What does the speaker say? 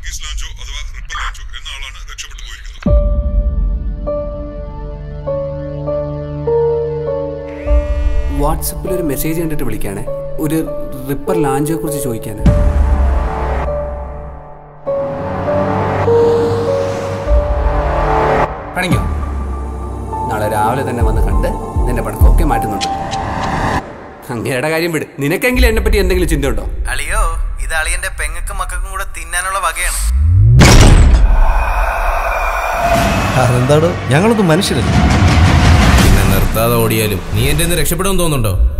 വർഗീസ് ലാഞ്ചോ അഥവാ റിപ്പർ ലാഞ്ചോ എന്ന ആളാണ് രക്ഷപ്പെട്ടു പോയിരിക്കുന്നത് വാട്സപ്പിൽ ഒരു മെസ്സേജ് കണ്ടിട്ട് വിളിക്കാണ് ഒരു റിപ്പർ ലാഞ്ചിനെ കുറിച്ച് ചോദിക്കാന് പണിക്കോ നാളെ രാവിലെ തന്നെ വന്ന് കണ്ട് നിന്റെ പണക്കൊക്കെ മാറ്റുന്നുണ്ട് അങ്ങയുടെ കാര്യം വിട് നിനക്കെങ്കിലും എന്നെ പറ്റി എന്തെങ്കിലും ചിന്ത ഉണ്ടോ അളിയോ ഇത് അളിയന്റെ പെങ്ങക്കും മക്കൾക്കും കൂടെ തിന്നാനുള്ള വകയാണ് അതെന്താടോ ഞങ്ങളൊന്നും മനുഷ്യരല്ല പിന്നെ നിർത്താതെ ഓടിയാലും നീ എന്റെ നിന്ന് രക്ഷപ്പെടുമെന്ന് തോന്നുന്നുണ്ടോ